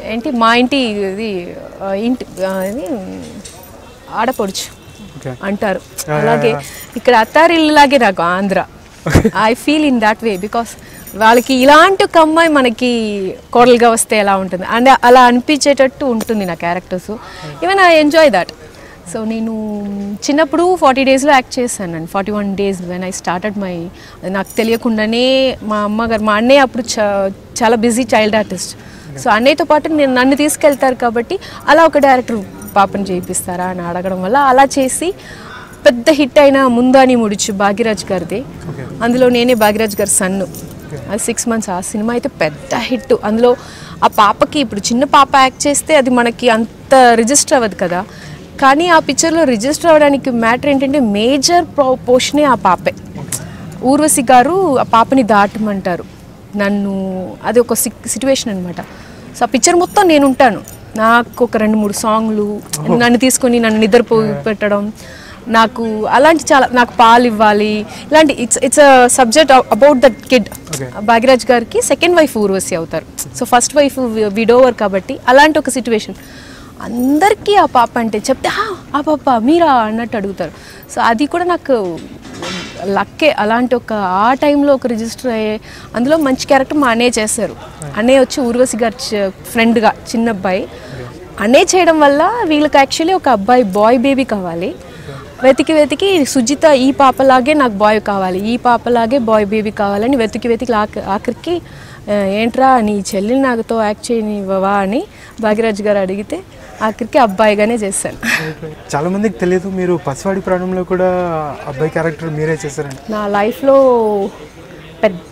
ఏంటి మా ఇంటి ఇది ఆ, ఇంటి ఆ, ఇది ఆడపడుచు ఓకే అంటారు అలాగే ఇక్కడ అత్తారిల్లులాగే నాకు Andhra I feel in that way because వాళ్ళకి ఇలాంటి ఒక అమ్మాయి మనకి కోడలుగా వస్తే ఎలా ఉంటుంది అండ్ అలా అనిపించేటట్టు ఉంటుంది నా characters even I enjoy that so నేను చిన్నప్పుడు ఫార్టీ డేస్లో యాక్ట్ చేశాను అండి forty one days when I started my నాకు తెలియకుండానే మా అమ్మగారు మా అన్నయ్య అప్పుడు చా- చాలా బిజీ చైల్డ్ ఆర్టిస్ట్ సో అన్నయ్యతో పాటు నేను నన్ను తీసుకెళ్తారు కాబట్టి అలా ఒక డైరెక్టర్ పాపని చేయిస్తారా అని అడగడం వల్ల అలా చేసి పెద్ద హిట్ అయిన ముందాని ముడిచు భాగ్యరాజ్ గారిది అందులో నేనే భాగ్యరాజ్ గారి సన్ను అది సిక్స్ మంత్స్ ఆ సినిమా అయితే పెద్ద హిట్ అందులో ఆ పాపకి ఇప్పుడు చిన్న పాప యాక్ట్ చేస్తే అది మనకి అంత రిజిస్టర్ అవ్వదు కదా కానీ ఆ పిక్చర్లో రిజిస్టర్ అవ్వడానికి మ్యాటర్ ఏంటంటే మేజర్ పోర్షనే ఆ పాపే ఊర్వశి గారు ఆ పాపని దాటమంటారు నన్ను అది ఒక సిచ్యువేషన్ అనమాట సో ఆ పిక్చర్ మొత్తం నేను ఉంటాను నాకు ఒక రెండు మూడు సాంగ్లు నన్ను తీసుకొని నన్ను నిద్రపో పెట్టడం నాకు అలాంటి చాలా నాకు పాలు ఇవ్వాలి ఇలాంటి it's it's subject about that kid Bhagyaraj గారికి సెకండ్ వైఫ్ ఊర్వశి అవుతారు సో ఫస్ట్ వైఫ్ విడోవర్ కాబట్టి అలాంటి ఒక సిచ్యువేషన్ అందరికీ ఆ పాప అంటే చెప్తే "ఆ, ఆ పాప మీరా అన్నట్టు అడుగుతారు సో అది కూడా నాకు లక్కే అలాంటి ఒక ఆ టైంలో ఒక రిజిస్టర్ అయ్యే అందులో మంచి క్యారెక్టర్ మా అన్నయ్య చేశారు అన్నయ్య వచ్చి ఊర్వశి గారి చ- ఫ్రెండ్గా చిన్న అబ్బాయి అన్నయ్య చేయడం వల్ల వీళ్ళకి యాక్చువల్లీ ఒక అబ్బాయి బాయ్ బేబీ కావాలి వెతికి వెతికి సుజిత ఈ పాపలాగే నాకు బాయ్ కావాలి ఈ పాపలాగే బాయ్ బేబీ కావాలని వెతికి వెతికి ఆఖ- ఆఖరికి "ఆ, ఏంట్రా నీ చెల్లిని నాకుతో యాక్ట్ చేయనివ్వవా అని భాగ్యరాజ్ గారు అడిగితే ఆఖరికి అబ్బాయిగానే చేశాను చాలా మందికి తెలియదు మీరు పసివాడి ప్రాణంలో కూడా అబ్బాయి క్యారెక్టర్ మీరే చేశారండి నా లైఫ్లో పెద్ద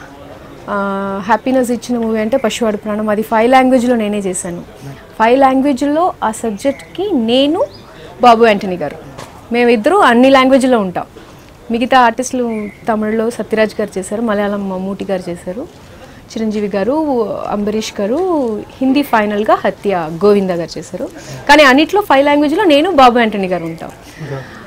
హ్యాపీనెస్ ఇచ్చిన మూవీ అంటే పశువాడి ప్రాణం అది ఫైవ్ లాంగ్వేజ్లో నేనే చేశాను ఫైవ్ లాంగ్వేజ్లో ఆ సబ్జెక్ట్కి నేను బాబు యాంటనీ గారు మేమిద్దరూ అన్ని లాంగ్వేజ్లో ఉంటాం మిగతా ఆర్టిస్టులు తమిళ్లో సత్యరాజ్ గారు చేశారు మలయాళం మమ్మూటి గారు చేశారు చిరంజీవి గారు అంబరీష్ గారు హిందీ ఫైనల్గా హత్య గోవింద గారు చేశారు కానీ అన్నిట్లో ఫైవ్ లాంగ్వేజ్లో నేను బాబు యాంటనీ గారు ఉంటాం